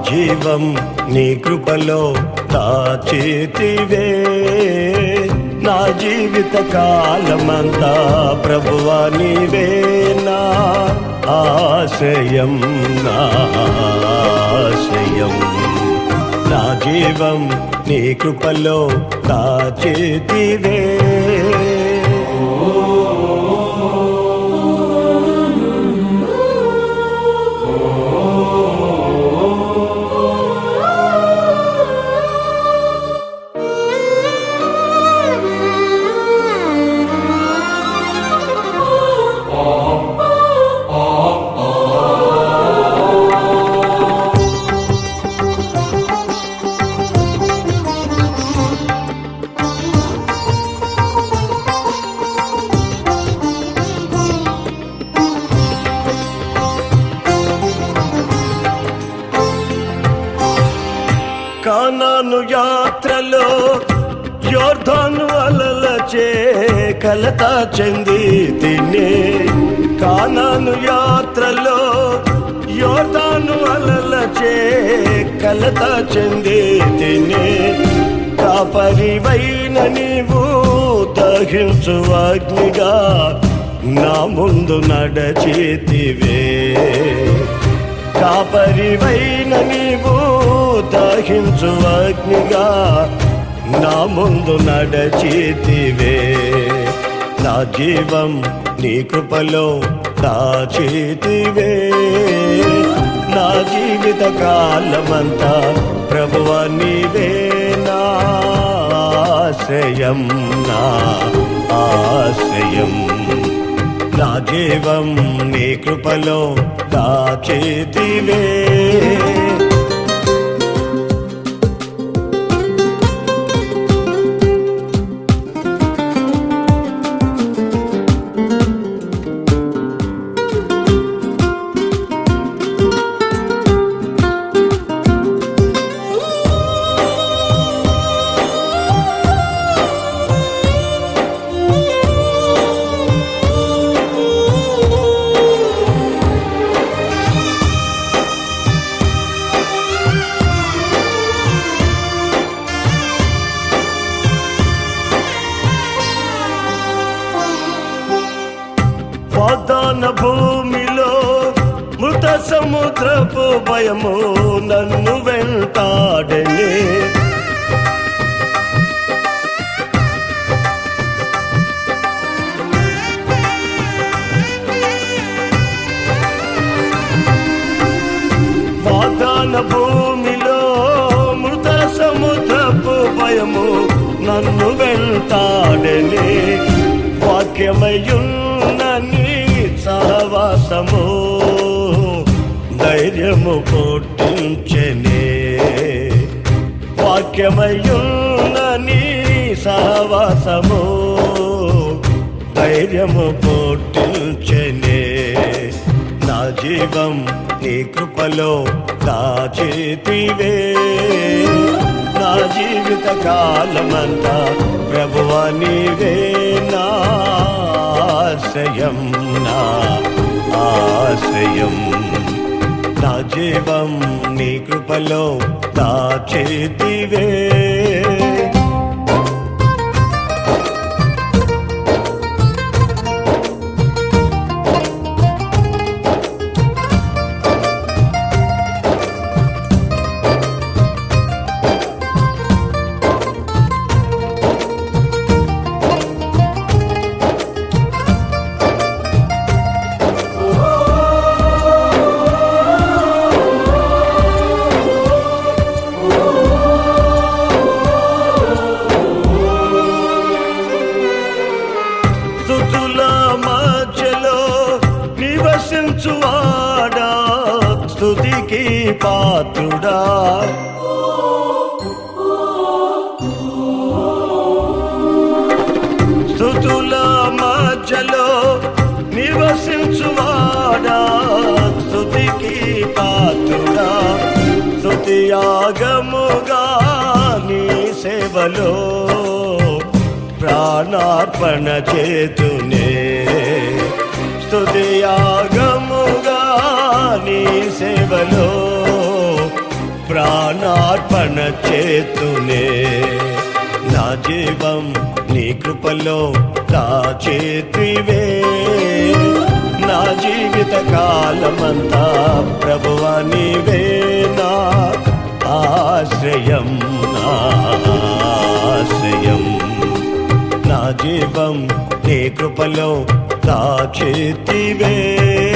జీవం నీ కృపలో దాచేతివే నా జీవిత కాలమంతా ప్రభువా నీవే నా ఆశయం నా ఆశయం నా జీవం నీ కృపలో దాచేతివే కానాను యాత్రలో యోర్ధాను అలలచే కలత చెంది తినే కానాను యాత్రలో యోర్ధాను అలలచే కలత చెంది తినే కాపరివైన నీవు దహించు అగ్నిగా నా ముందు నడచేతివే కాపరివైన నీవు దహించు అగ్నిగా నా ముందు నడచేతివే నా జీవం నీ కృపలో దాచేతివే నా జీవిత కాలమంతా ప్రభువ నీవే నా ఆశ్రయం నా ఆశ్రయం నా జీవం నీ కృపలో దాచేతివే వాగ్దాన భూమిలో మృత సముద్రపు భయము నన్ను వెంటాడనే వాగ్దాన భూమిలో మృత సముద్రపు భయము నన్ను వెంటాడనే వాక్యమయున్న నీ సహవాసము ధైర్యము కొట్టించనే వాక్యమయున్న నీ సహవాసము ధైర్యము కొట్టించనే నా జీవం నీ కృపలో దాచేతివే నా జీవిత కాలమంతా ప్రభువ నీవే నా ఆశ్రయం నా ఆశ్రయం నా జీవం నీ కృపలో దాచేతివే స్థుతుల మధ్యలో నివసించువాడా స్థుతికి పాత్రుడా స్థుతుల మధ్యలో నివసించువాడా స్థుతికి పాత్రుడా స్థుతి యాగముగా నీ సేవలో ప్రాణార్పణ చేతునే స్తుతి యాగముగా నీ సేవలో ప్రాణార్పణ చేతునే నా జీవం నీ కృపలో దాచేతివే నా జీవిత కాలమంతా ప్రభువా నీవే నా ఆశ్రయం నా ఆశ్రయం నా జీవం నీ కృపలో దాచేతివే